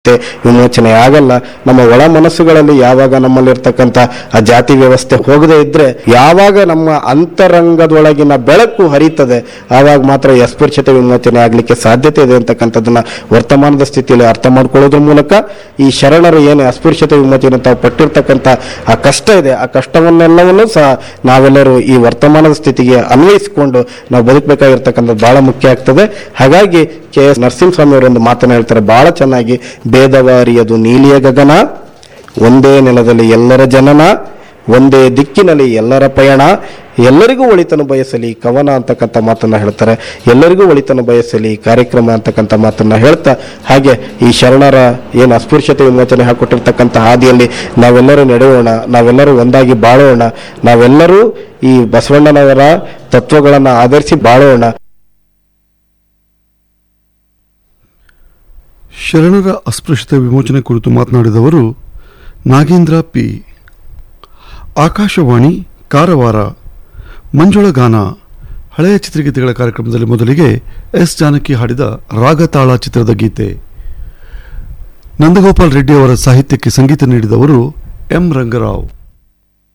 ವಿಮೋಚನೆ ಆಗಲ್ಲ ನಮ್ಮ ಒಳ ಮನಸ್ಸುಗಳಲ್ಲಿ ಯಾವಾಗ ನಮ್ಮಲ್ಲಿರ್ತಕ್ಕಂಥ ಆ ಜಾತಿ ವ್ಯವಸ್ಥೆ ಹೋಗದೇ ಇದ್ರೆ ಯಾವಾಗ ನಮ್ಮ ಅಂತರಂಗದೊಳಗಿನ ಬೆಳಕು ಹರಿತದೆ ಆವಾಗ ಮಾತ್ರ ಈ ಅಸ್ಪೃಶ್ಯತೆ ವಿಮೋಚನೆ ಆಗ್ಲಿಕ್ಕೆ ಸಾಧ್ಯತೆ ಇದೆ ಅಂತಕ್ಕಂಥದ್ದನ್ನ ವರ್ತಮಾನದ ಸ್ಥಿತಿಯಲ್ಲಿ ಅರ್ಥ ಮಾಡ್ಕೊಳ್ಳೋದ್ರ ಮೂಲಕ ಈ ಶರಣರು ಏನು ಅಸ್ಪೃಶ್ಯತೆ ವಿಮೋಚನೆ ತಾವು ಪಟ್ಟಿರ್ತಕ್ಕಂಥ ಆ ಕಷ್ಟ ಇದೆ ಆ ಕಷ್ಟವನ್ನೆಲ್ಲವನ್ನೂ ಸಹ ನಾವೆಲ್ಲರೂ ಈ ವರ್ತಮಾನದ ಸ್ಥಿತಿಗೆ ಅನ್ವಯಿಸಿಕೊಂಡು ನಾವು ಬದುಕಬೇಕಾಗಿರ್ತಕ್ಕಂಥದ್ದು ಬಹಳ ಮುಖ್ಯ ಆಗ್ತದೆ ಹಾಗಾಗಿ ಕೆ ಎಸ್ ನರಸಿಂಹಸ್ವಾಮಿ ಅವರು ಒಂದು ಮಾತನ್ನ ಹೇಳ್ತಾರೆ ಬಹಳ ಚೆನ್ನಾಗಿ ಭೇದವ ಅರಿಯದು ನೀಲಿಯ ಗಗನ ಒಂದೇ ನೆಲದಲ್ಲಿ ಎಲ್ಲರ ಜನನ ಒಂದೇ ದಿಕ್ಕಿನಲ್ಲಿ ಎಲ್ಲರ ಪಯಣ ಎಲ್ಲರಿಗೂ ಒಳಿತನು ಬಯಸಲಿ ಕವನ ಅಂತಕ್ಕಂಥ ಮಾತನ್ನ ಹೇಳ್ತಾರೆ ಎಲ್ಲರಿಗೂ ಒಳಿತನು ಬಯಸಲಿ ಕಾರ್ಯಕ್ರಮ ಅಂತಕ್ಕಂಥ ಮಾತನ್ನ ಹೇಳ್ತಾ ಹಾಗೆ ಈ ಶರಣರ ಏನು ಅಸ್ಪೃಶ್ಯತೆ ವಿಮೋಚನೆ ಹಾಕೊಟ್ಟಿರ್ತಕ್ಕಂಥ ಹಾದಿಯಲ್ಲಿ ನಾವೆಲ್ಲರೂ ನಡೆಯೋಣ ನಾವೆಲ್ಲರೂ ಒಂದಾಗಿ ಬಾಳೋಣ ನಾವೆಲ್ಲರೂ ಈ ಬಸವಣ್ಣನವರ ತತ್ವಗಳನ್ನು ಆಧರಿಸಿ ಬಾಳೋಣ ಶರಣರ ಅಸ್ಪೃಶ್ಯತೆ ವಿಮೋಚನೆ ಕುರಿತು ಮಾತನಾಡಿದವರು ನಾಗೇಂದ್ರ ಪಿ ಆಕಾಶವಾಣಿ ಕಾರವಾರ ಮಂಜುಳ ಗಾನ ಹಳೆಯ ಚಿತ್ರಗೀತೆಗಳ ಕಾರ್ಯಕ್ರಮದಲ್ಲಿ ಮೊದಲಿಗೆ ಎಸ್ ಜಾನಕಿ ಹಾಡಿದ ರಾಗತಾಳ ಚಿತ್ರದ ಗೀತೆ ನಂದಗೋಪಾಲ್ ರೆಡ್ಡಿ ಅವರ ಸಾಹಿತ್ಯಕ್ಕೆ ಸಂಗೀತ ನೀಡಿದವರು ಎಂ ರಂಗರಾವ್